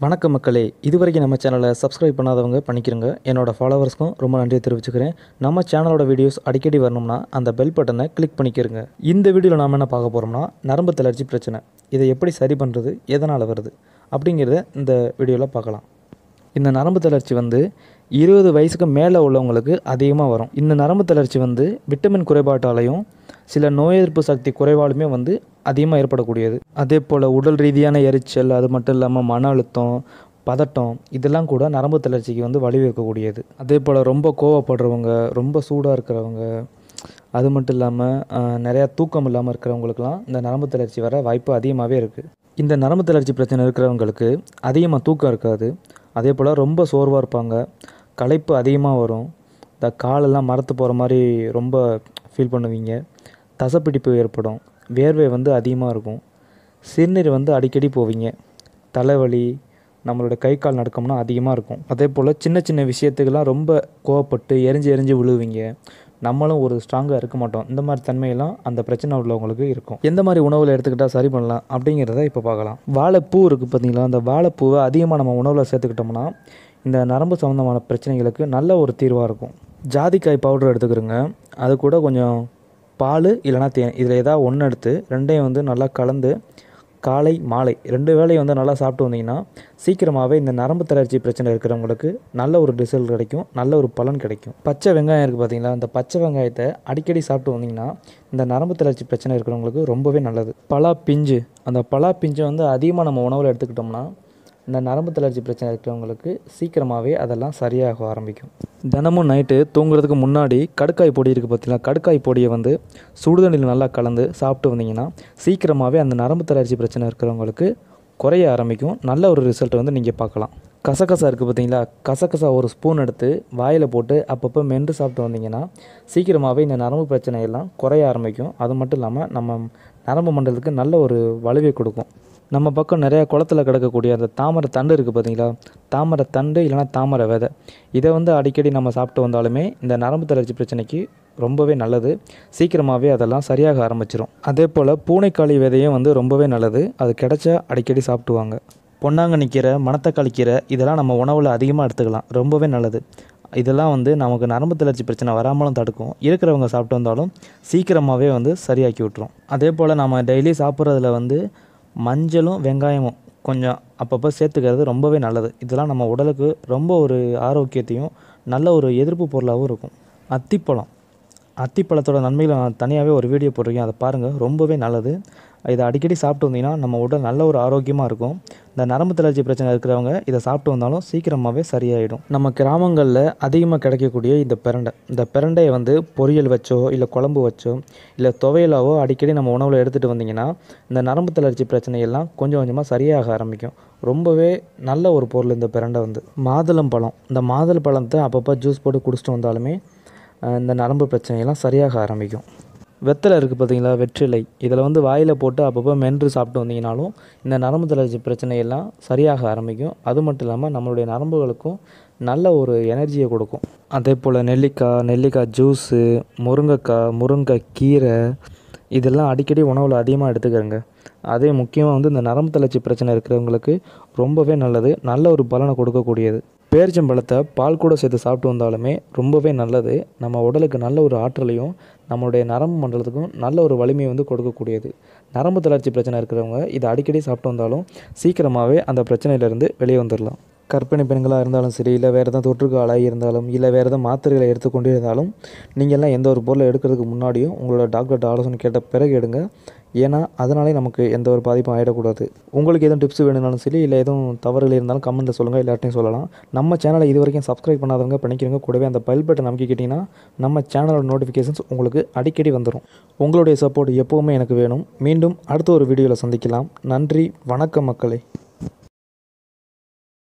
வணக்கம் மக்களே இதுவரைக்கும் நம்ம சேனலை சப்ஸ்கிரைப் பண்ணாதவங்க பண்ணிக்கிறங்க என்னோட ஃபாலோவர்ஸ்க்கும் ரொம்ப நன்றியை தெரிவிச்சுக்கிறேன் நம்ம சேனலோட வீடியோஸ் அடிக்கடி வரணும்னா அந்த பெல் பட்டனை கிளிக் பண்ணிக்கிறங்க இந்த வீடியோவில் நாம் என்ன பார்க்க போகிறோம்னா நரம்பு தளர்ச்சி பிரச்சனை இதை எப்படி சரி பண்ணுறது எதனால் வருது அப்படிங்கிறத இந்த வீடியோவில் பார்க்கலாம் இந்த நரம்பு தளர்ச்சி வந்து இருபது வயசுக்கு மேலே உள்ளவங்களுக்கு அதிகமாக வரும் இந்த நரம்பு தளர்ச்சி வந்து விட்டமின் குறைபாட்டாலையும் சில நோய் எதிர்ப்பு சக்தி குறைவாலுமே வந்து அதிகமாக ஏற்படக்கூடியது அதே போல் உடல் ரீதியான எரிச்சல் அது மட்டும் இல்லாமல் மன அழுத்தம் பதட்டம் இதெல்லாம் கூட நரம்பு தளர்ச்சிக்கு வந்து வழிவகுக்கக்கூடியது அதே போல் ரொம்ப கோவப்படுறவங்க ரொம்ப சூடாக இருக்கிறவங்க அது மட்டும் இல்லாமல் நிறையா தூக்கம் இல்லாமல் இருக்கிறவங்களுக்குலாம் இந்த நரம்பு தளர்ச்சி வர வாய்ப்பு அதிகமாகவே இருக்குது இந்த நரம்பு தளர்ச்சி பிரச்சனை இருக்கிறவங்களுக்கு அதிகமாக தூக்கம் இருக்காது அதே போல் ரொம்ப சோர்வாக இருப்பாங்க களைப்பு அதிகமாக வரும் இந்த காலெல்லாம் மரத்து போகிற மாதிரி ரொம்ப ஃபீல் பண்ணுவீங்க தசப்பிடிப்பு ஏற்படும் வேர்வை வந்து அதிகமாக இருக்கும் சிறுநீர் வந்து அடிக்கடி போவீங்க தலைவலி நம்மளோட கை கால் நடுக்கம்னா அதிகமாக இருக்கும் அதே போல் சின்ன சின்ன விஷயத்துக்கெல்லாம் ரொம்ப கோவப்பட்டு எரிஞ்சு எரிஞ்சு விழுவீங்க நம்மளும் ஒரு ஸ்ட்ராங்காக இருக்க மாட்டோம் இந்த மாதிரி தன்மையெல்லாம் அந்த பிரச்சனை உள்ளவங்களுக்கு இருக்கும் எந்த மாதிரி உணவில் எடுத்துக்கிட்டால் சரி பண்ணலாம் அப்படிங்கிறத இப்போ பார்க்கலாம் வாழைப்பூ இருக்குது பார்த்தீங்களா அந்த வாழைப்பூவை அதிகமாக நம்ம உணவில் சேர்த்துக்கிட்டோம்னா இந்த நரம்பு சம்மந்தமான பிரச்சனைகளுக்கு நல்ல ஒரு தீர்வாக இருக்கும் ஜாதிக்காய் பவுடர் எடுத்துக்கிறோங்க அது கூட கொஞ்சம் பால் இல்லைனா தேன் இதில் ஏதாவது ஒன்று எடுத்து ரெண்டையும் வந்து நல்லா கலந்து காலை மாலை ரெண்டு வேளையும் வந்து நல்லா சாப்பிட்டு வந்தீங்கன்னா சீக்கிரமாகவே இந்த நரம்பு தளர்ச்சி பிரச்சனை இருக்கிறவங்களுக்கு நல்ல ஒரு ரிசல்ட் கிடைக்கும் நல்ல ஒரு பலன் கிடைக்கும் பச்சை வெங்காயம் இருக்குது பார்த்தீங்களா அந்த பச்சை வெங்காயத்தை அடிக்கடி சாப்பிட்டு வந்தீங்கன்னா இந்த நரம்பு தளர்ச்சி பிரச்சனை இருக்கிறவங்களுக்கு ரொம்பவே நல்லது பலா பிஞ்சு அந்த பலா பிஞ்சை வந்து அதிகமாக நம்ம உணவில் எடுத்துக்கிட்டோம்னா இந்த நரம்பு தளர்ச்சி பிரச்சனை இருக்கிறவங்களுக்கு சீக்கிரமாகவே அதெல்லாம் சரியாக ஆரம்பிக்கும் தினமும் நைட்டு தூங்குறதுக்கு முன்னாடி கடுக்காய் பொடி இருக்குது பார்த்தீங்களா கடுக்காய் பொடியை வந்து சுடுதண்ணியில் நல்லா கலந்து சாப்பிட்டு வந்தீங்கன்னா சீக்கிரமாகவே அந்த நரம்பு தளர்ச்சி பிரச்சனை இருக்கிறவங்களுக்கு குறைய ஆரம்பிக்கும் நல்ல ஒரு ரிசல்ட் வந்து நீங்கள் பார்க்கலாம் கசகசா இருக்குது பார்த்தீங்களா கசகசா ஒரு ஸ்பூன் எடுத்து வாயில் போட்டு அப்பப்போ மென்று சாப்பிட்டு வந்தீங்கன்னா சீக்கிரமாகவே இந்த நரம்பு பிரச்சனையெல்லாம் குறைய ஆரம்பிக்கும் அது மட்டும் இல்லாமல் நம்ம நரம்பு மண்டலத்துக்கு நல்ல ஒரு வலுவை கொடுக்கும் நம்ம பக்கம் நிறையா குளத்தில் கிடக்கக்கூடிய அந்த தாமரை தண்டு இருக்குது பார்த்தீங்களா தாமரை தண்டு இல்லைனா தாமரை விதை இதை வந்து அடிக்கடி நம்ம சாப்பிட்டு வந்தாலுமே இந்த நரம்பு தளர்ச்சி பிரச்சனைக்கு ரொம்பவே நல்லது சீக்கிரமாகவே அதெல்லாம் சரியாக ஆரம்பிச்சிடும் அதே போல் பூனைக்காளி விதையும் வந்து ரொம்பவே நல்லது அது கிடைச்சா அடிக்கடி சாப்பிட்டுவாங்க பொன்னாங்கண்ணி கீரை மணத்தக்காளி கீரை இதெல்லாம் நம்ம உணவில் அதிகமாக எடுத்துக்கலாம் ரொம்பவே நல்லது இதெல்லாம் வந்து நமக்கு நரம்பு தளர்ச்சி பிரச்சனை வராமலும் தடுக்கும் இருக்கிறவங்க சாப்பிட்டு வந்தாலும் சீக்கிரமாகவே வந்து சரியாக்கி விட்டுரும் அதே போல் நம்ம டெய்லி சாப்பிட்றதுல வந்து மஞ்சளும் வெங்காயமும் கொஞ்சம் அப்பப்போ சேர்த்துக்கிறது ரொம்பவே நல்லது இதெல்லாம் நம்ம உடலுக்கு ரொம்ப ஒரு ஆரோக்கியத்தையும் நல்ல ஒரு எதிர்ப்பு பொருளாகவும் இருக்கும் அத்திப்பழம் அத்திப்பழத்தோட நன்மைகளை நான் தனியாகவே ஒரு வீடியோ போட்டிருக்கேன் அதை பாருங்கள் ரொம்பவே நல்லது இதை அடிக்கடி சாப்பிட்டு வந்தீங்கன்னா நம்ம உடல் நல்ல ஒரு ஆரோக்கியமாக இருக்கும் இந்த நரம்பு தளர்ச்சி பிரச்சனை இருக்கிறவங்க இதை சாப்பிட்டு வந்தாலும் சீக்கிரமாகவே சரியாயிடும் நம்ம கிராமங்களில் அதிகமாக கிடைக்கக்கூடிய இந்த பிரண்டை இந்த பிரண்டையை வந்து பொரியல் வச்சோ இல்லை குழம்பு வச்சோ இல்லை துவையலாவோ அடிக்கடி நம்ம உணவில் எடுத்துகிட்டு வந்தீங்கன்னா இந்த நரம்பு தளர்ச்சி பிரச்சனையெல்லாம் கொஞ்சம் கொஞ்சமாக சரியாக ஆரம்பிக்கும் ரொம்பவே நல்ல ஒரு பொருள் இந்த பிரண்டை வந்து மாதுளம் பழம் இந்த மாதுளை பழத்தை அப்பப்போ ஜூஸ் போட்டு குடிச்சிட்டு வந்தாலுமே இந்த நரம்பு பிரச்சனையெல்லாம் சரியாக ஆரம்பிக்கும் வெத்தலை இருக்குது பார்த்தீங்களா வெற்றிலை இதில் வந்து வாயில் போட்டு அப்பப்போ மென்று சாப்பிட்டு வந்தீங்கனாலும் இந்த நரம்பு தளர்ச்சி பிரச்சனையெல்லாம் சரியாக ஆரம்பிக்கும் அது மட்டும் இல்லாமல் நம்மளுடைய நரம்புகளுக்கும் நல்ல ஒரு எனர்ஜியை கொடுக்கும் அதே போல் நெல்லிக்காய் நெல்லிக்காய் ஜூஸு முருங்கைக்காய் முருங்கை கீரை இதெல்லாம் அடிக்கடி உணவில் அதிகமாக எடுத்துக்கிறேங்க அதே முக்கியமாக வந்து இந்த நரம்பு தளர்ச்சி பிரச்சனை இருக்கிறவங்களுக்கு ரொம்பவே நல்லது நல்ல ஒரு பலனை கொடுக்கக்கூடியது பேரிச்சம்பழத்தை பால் கூட சேர்த்து சாப்பிட்டு வந்தாலுமே ரொம்பவே நல்லது நம்ம உடலுக்கு நல்ல ஒரு ஆற்றலையும் நம்மளுடைய நரம்பு மண்டலத்துக்கும் நல்ல ஒரு வலிமையை வந்து கொடுக்கக்கூடியது நரம்பு தளர்ச்சி பிரச்சனை இருக்கிறவங்க இதை அடிக்கடி சாப்பிட்டு வந்தாலும் சீக்கிரமாகவே அந்த பிரச்சனையிலேருந்து வெளியே வந்துடலாம் கர்ப்பிணி பெண்களாக இருந்தாலும் சரி இல்லை வேறு எதாவது தொற்றுக்கு ஆளாகி இருந்தாலும் இல்லை வேறு எதாவது மாத்திரைகளை எடுத்துக்கொண்டு இருந்தாலும் நீங்கள்லாம் எந்த ஒரு பொருளை எடுக்கிறதுக்கு முன்னாடியும் உங்களோட டாக்டர்கிட்ட ஆலோசனை கேட்ட பிறகு எடுங்க ஏன்னா அதனாலே நமக்கு எந்த ஒரு பாதிப்பும் ஆகிடக்கூடாது உங்களுக்கு எதுவும் டிப்ஸ் வேணும்னாலும் சரி இல்லை எதுவும் தவறுகள் இருந்தாலும் கமெண்ட்டில் சொல்லுங்கள் எல்லார்ட்டையும் சொல்லலாம் நம்ம சேனலை இது வரைக்கும் சப்ஸ்கிரைப் பண்ணாதவங்க பண்ணிக்கிறவங்க கூடவே அந்த பெல் பட்டன் அமைக்கிக்கிட்டிங்கன்னா நம்ம சேனலோட நோட்டிஃபிகேஷன்ஸ் உங்களுக்கு அடிக்கடி வந்துடும் உங்களுடைய சப்போர்ட் எப்போவுமே எனக்கு வேணும் மீண்டும் அடுத்த ஒரு வீடியோவில் சந்திக்கலாம் நன்றி வணக்கம் மக்களே